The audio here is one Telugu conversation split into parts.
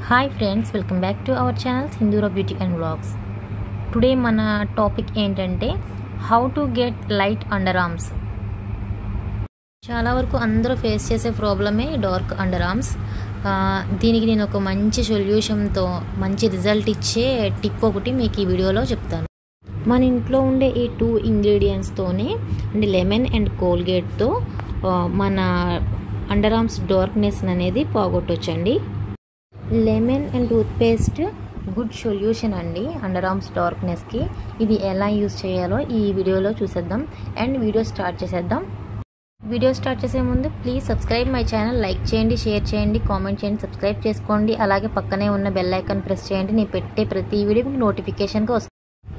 hi friends welcome back to our channel Sindhura beauty and vlogs today మన టాపిక్ ఏంటంటే how to get light under arms చాలా వరకు అందరూ ఫేస్ చేసే ప్రాబ్లమే డార్క్ అండర్ ఆర్మ్స్ దీనికి నేను ఒక మంచి సొల్యూషన్తో మంచి రిజల్ట్ ఇచ్చే టిప్ ఒకటి మీకు ఈ వీడియోలో చెప్తాను మన ఇంట్లో ఉండే ఈ టూ ఇంగ్రీడియంట్స్తోనే అంటే లెమన్ అండ్ కోల్గేట్తో మన అండర్ ఆర్మ్స్ డార్క్నెస్ అనేది పోగొట్టొచ్చండి lemon and toothpaste good solution అండి అండర్ ఆర్మ్స్ డార్క్నెస్కి ఇది ఎలా యూస్ చేయాలో ఈ వీడియోలో చూసేద్దాం అండ్ వీడియో స్టార్ట్ చేసేద్దాం వీడియో స్టార్ట్ చేసే ముందు please subscribe my channel like చేయండి షేర్ చేయండి కామెంట్ చేయండి సబ్స్క్రైబ్ చేసుకోండి అలాగే పక్కనే ఉన్న బెల్ ఐకాన్ ప్రెస్ చేయండి నేను పెట్టే ప్రతి వీడియో మీకు నోటిఫికేషన్గా వస్తుంది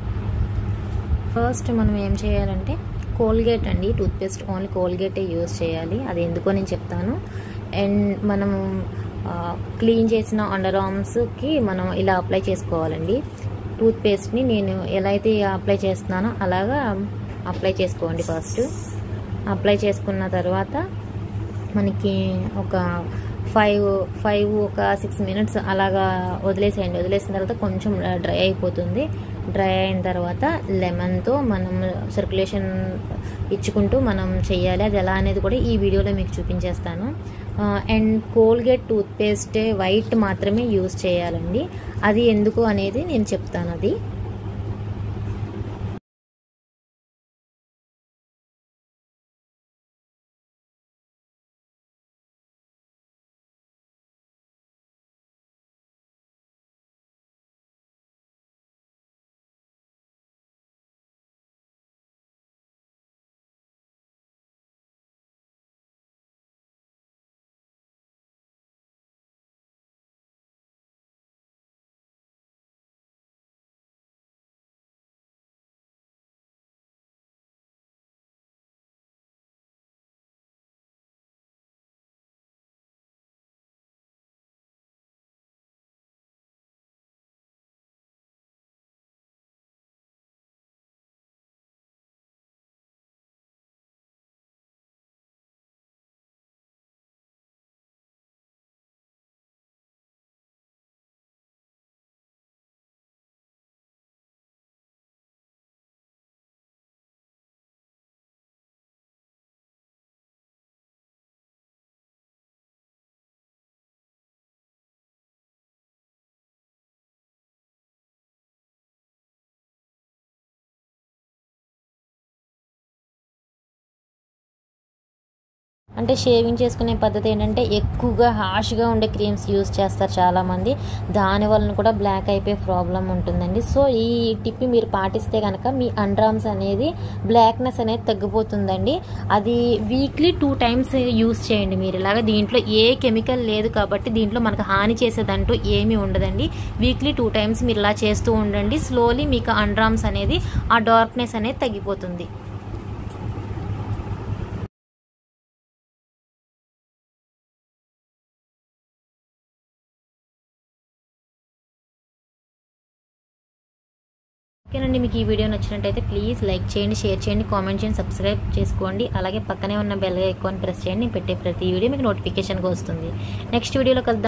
ఫస్ట్ మనం ఏం చేయాలంటే కోల్గేట్ అండి టూత్పేస్ట్ ఓన్లీ కోల్గేటే యూస్ చేయాలి అది ఎందుకో నేను చెప్తాను అండ్ మనం క్లీన్ చేసిన అండర్ ఆర్మ్స్కి మనం ఇలా అప్లై చేసుకోవాలండి టూత్పేస్ట్ని నేను ఎలా అయితే అప్లై చేస్తున్నానో అలాగా అప్లై చేసుకోండి ఫస్ట్ అప్లై చేసుకున్న తర్వాత మనకి ఒక ఫైవ్ ఫైవ్ ఒక సిక్స్ మినిట్స్ అలాగా వదిలేసేయండి వదిలేసిన తర్వాత కొంచెం డ్రై అయిపోతుంది డ్రై అయిన తర్వాత లెమన్తో మనం సర్క్యులేషన్ ఇచ్చుకుంటూ మనం చేయాలి అది ఎలా అనేది కూడా ఈ వీడియోలో మీకు చూపించేస్తాను అండ్ కోల్గేట్ టూత్పేస్ట్ వైట్ మాత్రమే యూస్ చేయాలండి అది ఎందుకు అనేది నేను చెప్తాను అది అంటే షేవింగ్ చేసుకునే పద్ధతి ఏంటంటే ఎక్కువగా హాష్గా ఉండే క్రీమ్స్ యూస్ చేస్తారు చాలామంది దాని వలన కూడా బ్లాక్ అయిపోయే ప్రాబ్లం ఉంటుందండి సో ఈ టిప్ మీరు పాటిస్తే కనుక మీ అండ్రామ్స్ అనేది బ్లాక్నెస్ అనేది తగ్గిపోతుందండి అది వీక్లీ టూ టైమ్స్ యూస్ చేయండి మీరు ఇలాగ దీంట్లో ఏ కెమికల్ లేదు కాబట్టి దీంట్లో మనకు హాని చేసేదంటూ ఏమీ ఉండదండి వీక్లీ టూ టైమ్స్ మీరు ఇలా చేస్తూ ఉండండి స్లోలీ మీకు అండ్రామ్స్ అనేది ఆ డార్క్నెస్ అనేది తగ్గిపోతుంది ఓకేనండి మీకు ఈ వీడియో నచ్చినట్టయితే ప్లీజ్ లైక్ చేయండి షేర్ చేయండి కామెంట్ చేయండి సబ్స్క్రైబ్ చేసుకోండి అలాగే పక్కనే ఉన్న బెల్ ఐకాన్ ప్రెస్ చేయండి నేను పెట్టే ప్రతి వీడియో మీకు నోటిఫికేషన్గా వస్తుంది నెక్స్ట్ వీడియోలో కలుద్దాం